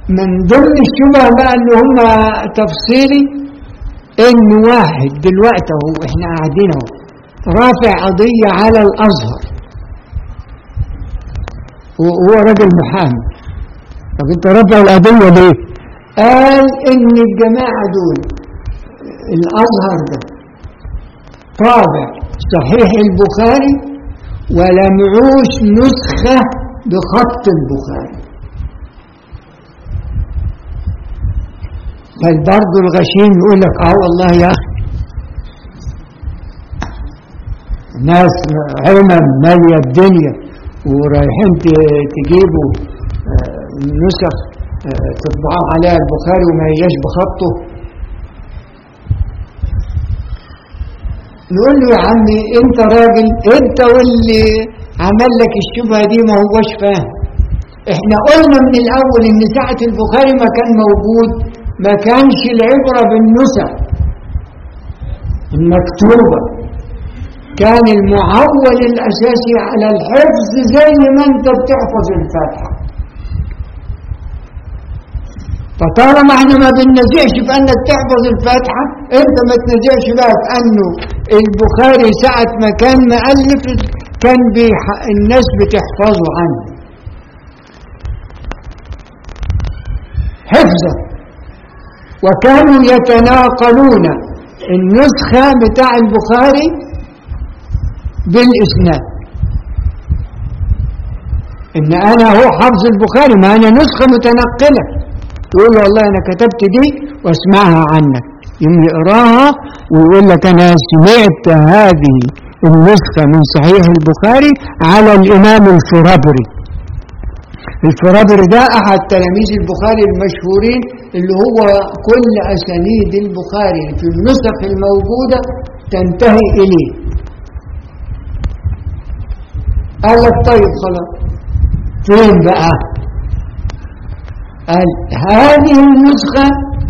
من ضمن الشبه بقى اللي هم تفصيلي ان واحد دلوقتي اهو احنا قاعدين اهو رافع قضية على الازهر وهو راجل محامي طب انت رافع القضية ليه؟ قال ان الجماعة دول الازهر ده طابع صحيح البخاري ولمعوش نسخة بخط البخاري بل برضه الغشيم يقول لك اه والله يا اخي ناس علما مالية الدنيا ورايحين ت- تجيبوا آه، نسخ آه، تطبعوا عليها البخاري وما هياش بخطه نقول له يا عمي انت راجل انت واللي عمل لك الشبهه دي ما هوش فاهم احنا قلنا من الاول ان ساعه البخاري ما كان موجود ما كانش العبره بالنسخ المكتوبه كان المعول الاساسي على الحفظ زي ما انت بتحفظ الفاتحه فطالما احنا ما بننزعش في انك تحفظ الفاتحه انت ما تنزعش بقى في انه البخاري ساعه ما كان مؤلف كان بيح... الناس بتحفظه عنه حفظا وكانوا يتناقلون النسخة بتاع البخاري بالإسناد إن أنا هو حفظ البخاري ما أنا نسخة متنقلة تقول له والله أنا كتبت دي واسمعها عنك يوم يقراها ويقول لك أنا سمعت هذه النسخة من صحيح البخاري على الإمام الفرابري الفرابري ده أحد تلاميذ البخاري المشهورين اللي هو كل أسانيد البخاري في النسخ الموجودة تنتهي إليه قال لك طيب خلاص فين بقى قال هذه النسخة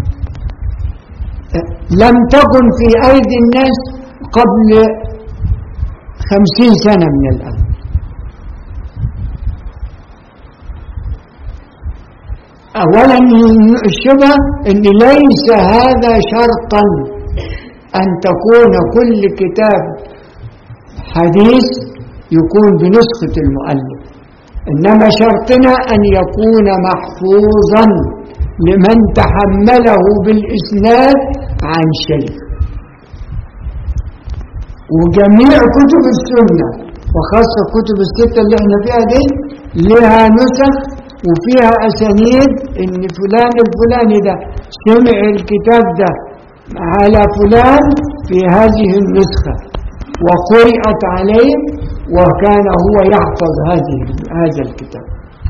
لم تكن في أيدي الناس قبل خمسين سنة من الآن أولا الشبه أن ليس هذا شرطا أن تكون كل كتاب حديث يكون بنسخة المؤلف إنما شرطنا أن يكون محفوظا لمن تحمله بالإسناد عن شيخ وجميع كتب السنة وخاصة كتب الستة اللي احنا فيها دي لها نسخ وفيها أسانيد إن فلان الفلاني ده سمع الكتاب ده على فلان في هذه النسخة وقرأت عليه وكان هو يحفظ هذه هذا الكتاب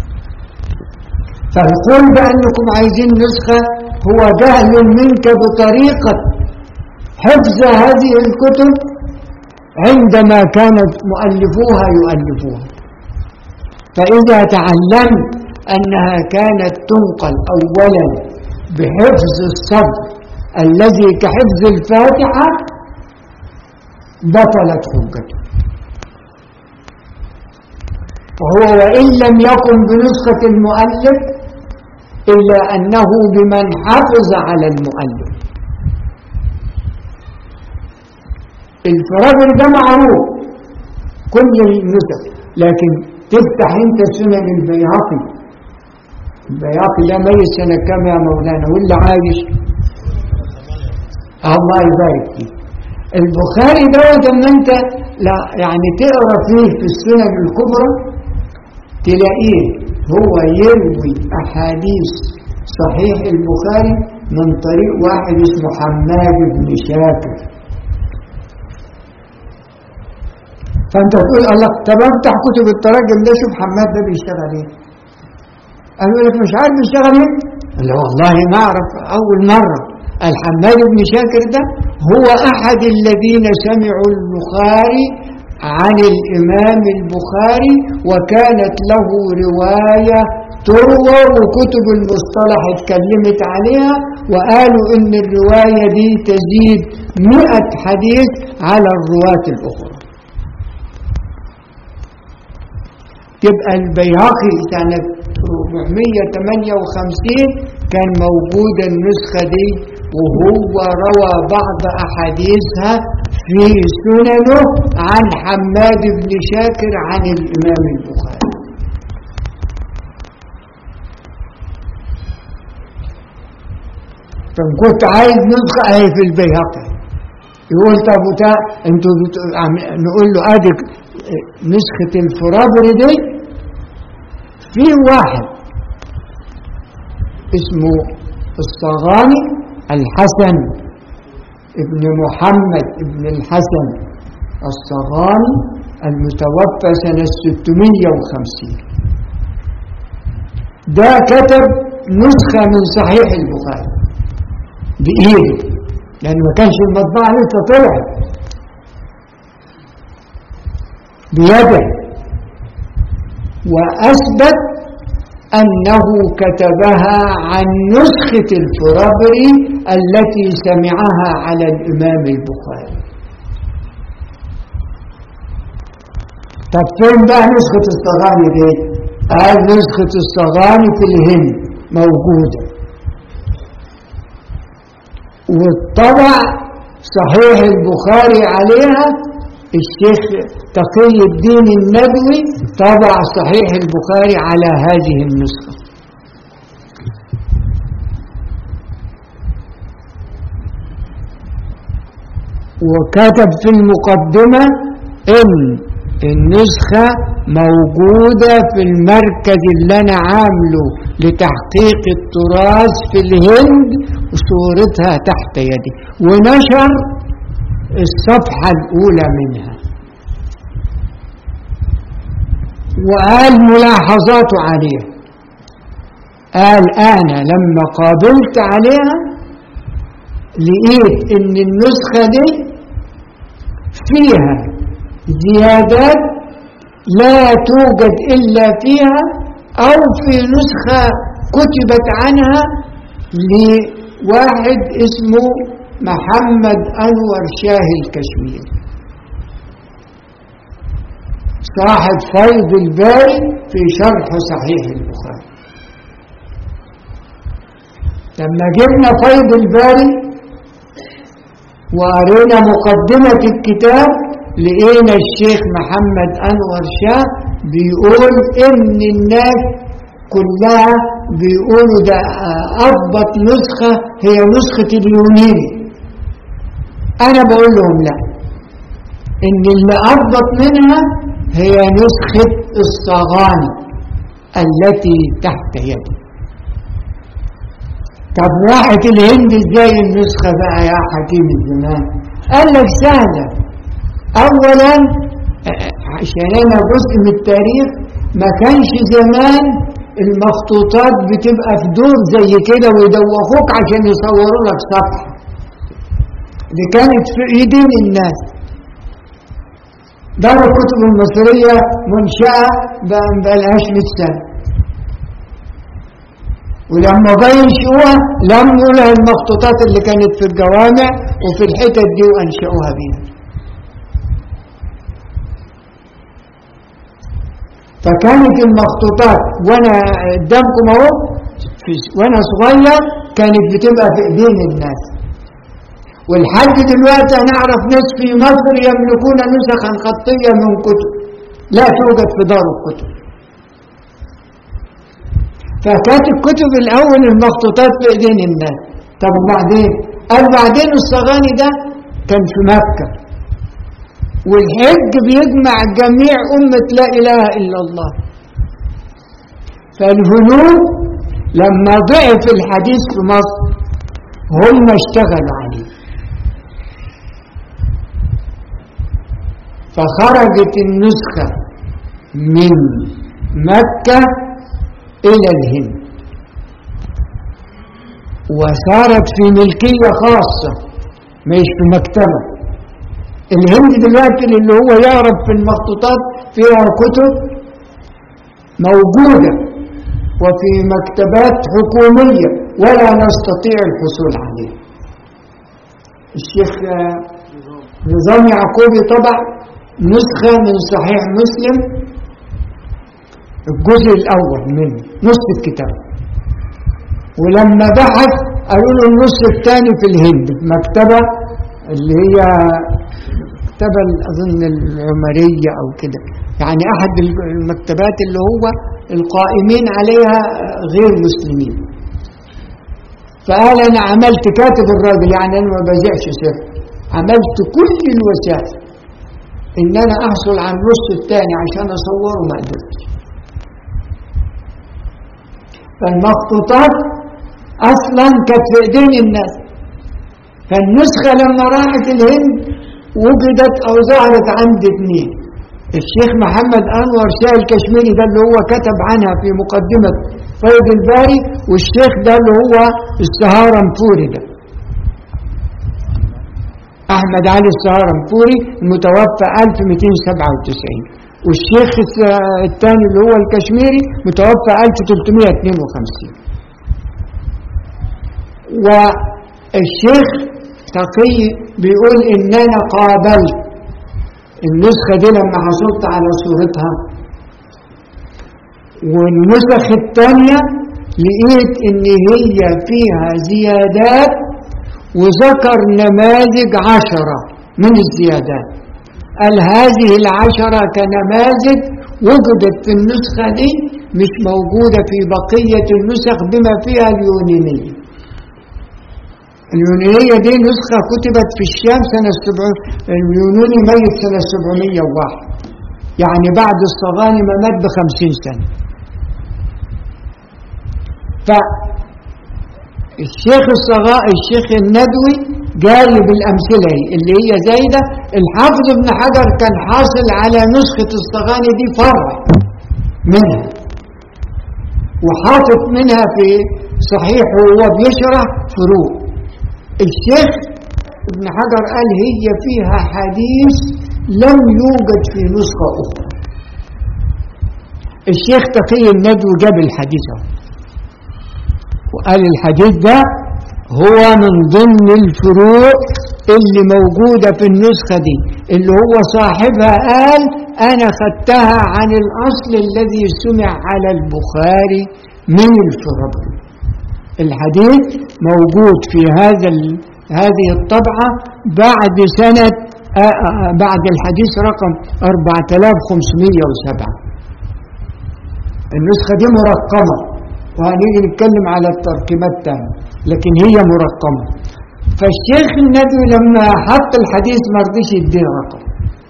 فالقول بأنكم عايزين نسخة هو جهل منك بطريقة حفظ هذه الكتب عندما كانت مؤلفوها يؤلفوها فإذا تعلمت أنها كانت تنقل أولا بحفظ الصدر الذي كحفظ الفاتحة بطلت حجته وهو وإن لم يكن بنسخة المؤلف إلا أنه بمن حفظ على المؤلف الفرابر ده معروف كل النسخ لكن تفتح انت سنن البيهقي البيهقي ده ميت سنة كام يا مولانا واللي عايش الله يبارك فيه البخاري دوت اما انت لا يعني تقرا فيه في السنن الكبرى تلاقيه هو يروي احاديث صحيح البخاري من طريق واحد اسمه حماد بن شاكر فانت تقول الله طب افتح كتب التراجم ده شوف حماد ده بيشتغل ايه قالوا لك مش عارف بيشتغل ايه قال له والله ما اعرف اول مره الحماد بن شاكر ده هو احد الذين سمعوا البخاري عن الامام البخاري وكانت له روايه تروى وكتب المصطلح اتكلمت عليها وقالوا ان الروايه دي تزيد مئة حديث على الرواة الاخرى تبقى البيهقي سنة 458 كان موجودة النسخة دي وهو روى بعض أحاديثها في سننه عن حماد بن شاكر عن الإمام البخاري فإن كنت عايز نسخة أهي في البيهقي يقول طب وتا انتوا بتقول نقول له ادي نسخة الفرابري دي في واحد اسمه الصغاني الحسن ابن محمد ابن الحسن الصغاني المتوفى سنة 650 ده كتب نسخة من صحيح البخاري بإيده لأن ما كانش المطبعة لسه طلعت بيده وأثبت أنه كتبها عن نسخة الفرابري التي سمعها على الإمام البخاري طب فين بقى نسخة الصغاني دي؟ قال نسخة الصغاني في الهند موجودة والطبع صحيح البخاري عليها الشيخ تقي الدين الندوي طبع صحيح البخاري على هذه النسخة وكتب في المقدمة إن النسخة موجودة في المركز اللي أنا عامله لتحقيق التراث في الهند وصورتها تحت يدي ونشر الصفحة الأولى منها وقال ملاحظاته عليها قال أنا لما قابلت عليها لقيت إن النسخة دي فيها زيادات لا توجد إلا فيها أو في نسخة كتبت عنها لواحد اسمه محمد أنور شاه الكشميري صاحب فيض الباري في شرح صحيح البخاري لما جبنا فيض الباري وقرينا مقدمة الكتاب لقينا الشيخ محمد أنور شاه بيقول إن الناس كلها بيقولوا ده أضبط نسخة هي نسخة اليونيني أنا بقول لهم لا إن اللي أضبط منها هي نسخة الصغاني التي تحت يدي طب راحت الهند ازاي النسخة بقى يا حكيم الزمان قال لك سهلة اولا عشان انا جزء من التاريخ ما كانش زمان المخطوطات بتبقى في دور زي كده ويدوخوك عشان يصوروا لك صفحة دي كانت في ايدين الناس دار الكتب المصرية منشأة بقالهاش 100 سنة ولما جاي ينشئوها لموا لها المخطوطات اللي كانت في الجوامع وفي الحتت دي وانشئوها بيها فكانت المخطوطات وانا قدامكم اهو وانا صغير كانت بتبقى في ايدين الناس ولحد دلوقتي هنعرف ناس في مصر يملكون نسخا خطيه من كتب لا توجد في دار الكتب فكانت الكتب الأول المخطوطات في إيدين الناس طب وبعدين قال بعدين الصغاني ده كان في مكة والحج بيجمع جميع أمة لا إله إلا الله فالهنود لما ضعف الحديث في مصر هم اشتغلوا عليه فخرجت النسخة من مكة إلى الهند وصارت في ملكية خاصة مش في مكتبة الهند دلوقتي اللي هو يعرف في المخطوطات فيها كتب موجودة وفي مكتبات حكومية ولا نستطيع الحصول عليها الشيخ نظام يعقوبي طبع نسخة من صحيح مسلم الجزء الأول منه نص الكتاب ولما بحث قالوا له النص الثاني في الهند في مكتبة اللي هي مكتبة أظن العمرية أو كده يعني أحد المكتبات اللي هو القائمين عليها غير مسلمين فقال أنا عملت كاتب الراجل يعني أنا ما بزعش سر عملت كل الوسائل إن أنا أحصل على النص الثاني عشان أصوره ما قدرتش فالمخطوطات أصلا كانت في إيدين الناس فالنسخة لما راحت الهند وجدت أو ظهرت عند اثنين الشيخ محمد أنور شاه الكشميري ده اللي هو كتب عنها في مقدمة فيض الباري والشيخ ده اللي هو السهارنفوري ده أحمد علي السهارنفوري المتوفى 1297 والشيخ الثاني اللي هو الكشميري متوفى 1352 والشيخ تقي بيقول إن أنا قابلت النسخة دي لما حصلت على صورتها والنسخ الثانية لقيت إن هي فيها زيادات وذكر نماذج عشرة من الزيادات قال هذه العشرة كنماذج وجدت في النسخة دي مش موجودة في بقية النسخ بما فيها اليونانية اليونانية دي نسخة كتبت في الشام سنة السبع اليوناني ميت سنة 701 يعني بعد الصغاني ما مات بخمسين سنة فالشيخ الصغاء الشيخ الندوي جايب الأمثلة اللي هي زايدة الحافظ ابن حجر كان حاصل على نسخة الصغاني دي فرع منها وحاطط منها في صحيح وهو بيشرح فروق الشيخ ابن حجر قال هي فيها حديث لم يوجد في نسخة أخرى الشيخ تقي الندوي جاب الحديث وقال الحديث ده هو من ضمن الفروع اللي موجودة في النسخة دي اللي هو صاحبها قال أنا خدتها عن الأصل الذي سمع على البخاري من الفرابري الحديث موجود في هذا هذه الطبعة بعد سنة بعد الحديث رقم 4507 النسخة دي مرقمة وهنيجي نتكلم على التركيبات تاني لكن هي مرقمة فالشيخ الندوي لما حط الحديث ما رضيش يديه رقم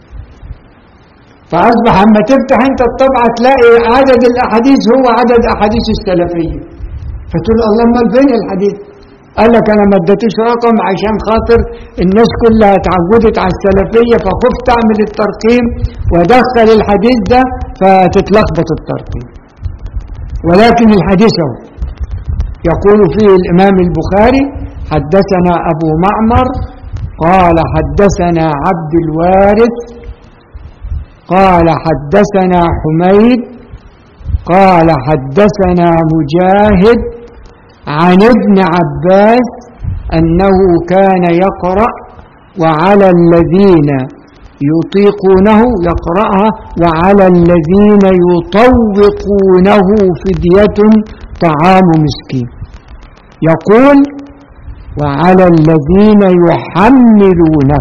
فأصبح أما تفتح أنت الطبعة تلاقي عدد الأحاديث هو عدد أحاديث السلفية فتقول اللهم فين الحديث قال لك أنا ما اديتوش رقم عشان خاطر الناس كلها اتعودت على السلفية فخفت أعمل الترقيم وأدخل الحديث ده فتتلخبط الترقيم ولكن الحديث هو يقول فيه الإمام البخاري حدثنا أبو معمر قال حدثنا عبد الوارث قال حدثنا حميد قال حدثنا مجاهد عن ابن عباس أنه كان يقرأ وعلى الذين يطيقونه يقرأها وعلى الذين يطوقونه فدية طعام مسكين يقول وعلى الذين يحملونه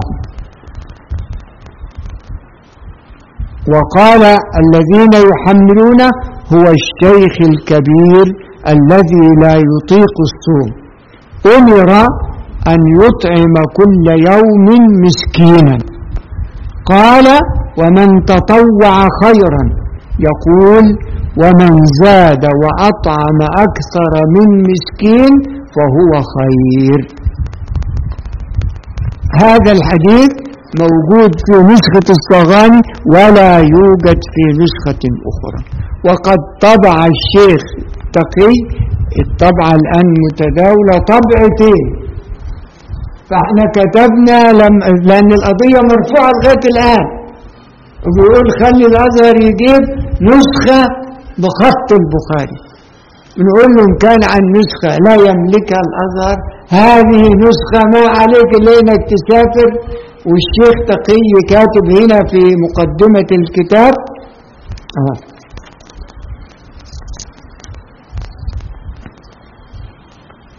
وقال الذين يحملون هو الشيخ الكبير الذي لا يطيق الصوم أمر أن يطعم كل يوم مسكينا قال ومن تطوع خيرا يقول ومن زاد وأطعم أكثر من مسكين فهو خير هذا الحديث موجود في نسخة الصغاني ولا يوجد في نسخة أخرى وقد طبع الشيخ تقي الطبعة الآن متداولة طبعتين فاحنا كتبنا لم لأن القضية مرفوعة لغاية الآن وبيقول خلي الأزهر يجيب نسخة بخط البخاري بنقول له إن كان عن نسخة لا يملكها الأزهر هذه نسخة ما عليك إلا إنك تسافر والشيخ تقي كاتب هنا في مقدمة الكتاب آه.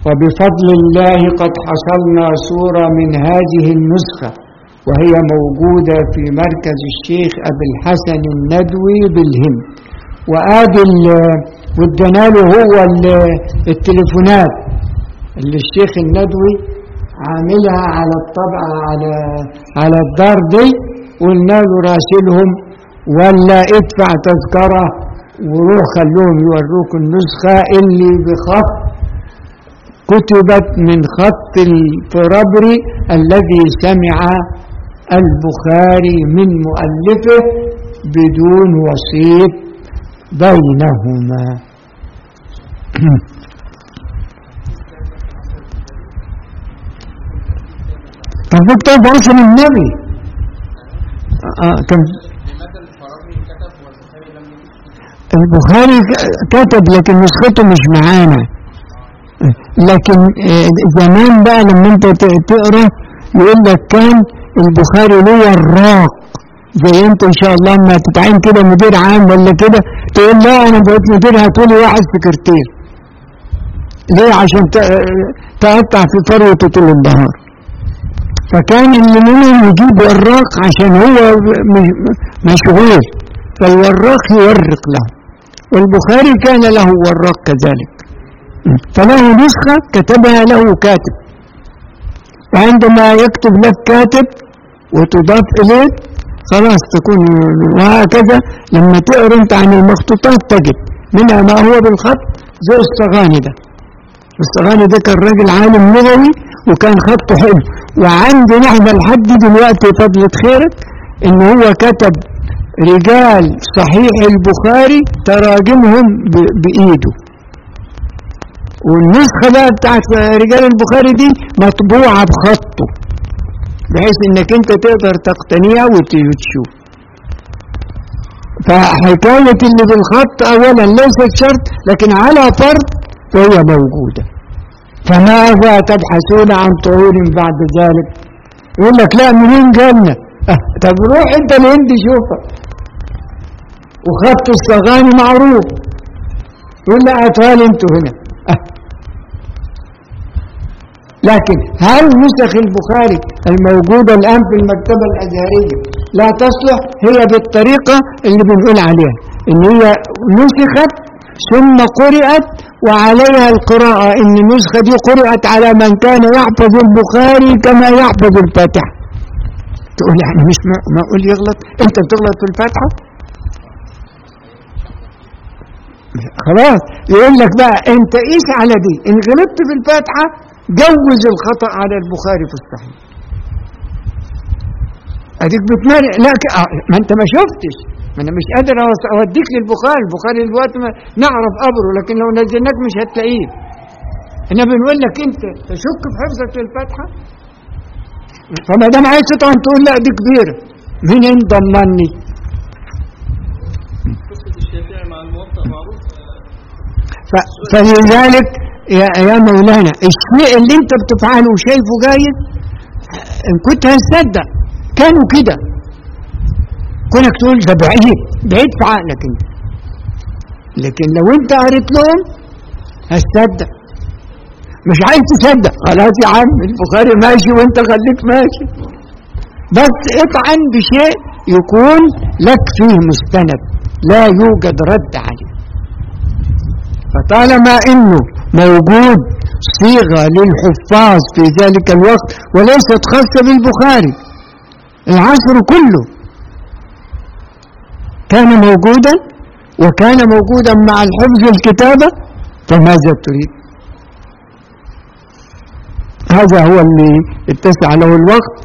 وبفضل الله قد حصلنا صورة من هذه النسخة وهي موجودة في مركز الشيخ أبي الحسن الندوي بالهند وآدي وادينا له هو التليفونات اللي الشيخ الندوي عاملها على الطبعة على على الدار دي قلنا له راسلهم ولا ادفع تذكرة وروح خلوهم يوروك النسخة اللي بخط كتبت من خط الفرابري الذي سمع البخاري من مؤلفه بدون وسيط بينهما كان في كتاب رسل النبي آه كان البخاري كتب لكن نسخته مش معانا لكن زمان بقى لما انت تقرا يقول لك كان البخاري له وراق زي انت ان شاء الله لما تتعين كده مدير عام ولا كده تقول لا انا بقيت مدير هاتولي واحد سكرتير ليه عشان تقطع في فروة طول النهار فكان اللي منهم يجيب وراق عشان هو مشغول فالوراق يورق له والبخاري كان له وراق كذلك فله نسخة كتبها له كاتب وعندما يكتب لك كاتب وتضاف إليه خلاص تكون وهكذا لما تقرا انت عن المخطوطات تجد منها ما هو بالخط زي الصغاني ده الصغاني ده كان راجل عالم لغوي وكان خطه حلو وعندنا احنا لحد دلوقتي فضلة خيرك ان هو كتب رجال صحيح البخاري تراجمهم بايده والنسخة بقى بتاعت رجال البخاري دي مطبوعة بخطه بحيث انك انت تقدر تقتنيها وتشوف فحكاية اللي بالخط اولا ليست شرط لكن على فرض فهي موجودة فماذا تبحثون عن طهور بعد ذلك يقول لك لا منين جنة أه طب روح انت الهند شوفها وخط الصغاني معروف يقول لا اتوالي انتوا هنا أه لكن هل نسخ البخاري الموجودة الآن في المكتبة الأزهرية لا تصلح هي بالطريقة اللي بنقول عليها إن هي نسخت ثم قرأت وعليها القراءة إن النسخة دي قرأت على من كان يحفظ البخاري كما يحفظ الفاتحة تقول يعني مش معقول يغلط أنت بتغلط في الفاتحة خلاص يقول لك بقى أنت قيس على دي إن غلطت في الفاتحة جوز الخطأ على البخاري في الصحيح اديك بتمارق لا آه ما انت ما شفتش ما انا مش قادر اوديك للبخاري البخاري دلوقتي ما نعرف قبره لكن لو نزلناك مش هتلاقيه احنا بنقول لك انت تشك في حفظك للفاتحه فما دام عايز تطعن تقول لا دي كبيره مين ضمني فلذلك يا يا مولانا الشيء اللي انت بتفعله وشايفه جايز ان كنت هتصدق كانوا كده كونك تقول ده بعيد بعيد في عقلك انت لكن لو انت قريت لهم هتصدق مش عايز تصدق خلاص يا عم البخاري ماشي وانت خليك ماشي بس اطعن بشيء يكون لك فيه مستند لا يوجد رد عليه فطالما انه موجود صيغة للحفاظ في ذلك الوقت وليست خاصة بالبخاري العصر كله كان موجودا وكان موجودا مع الحفظ الكتابة فماذا تريد هذا هو اللي اتسع له الوقت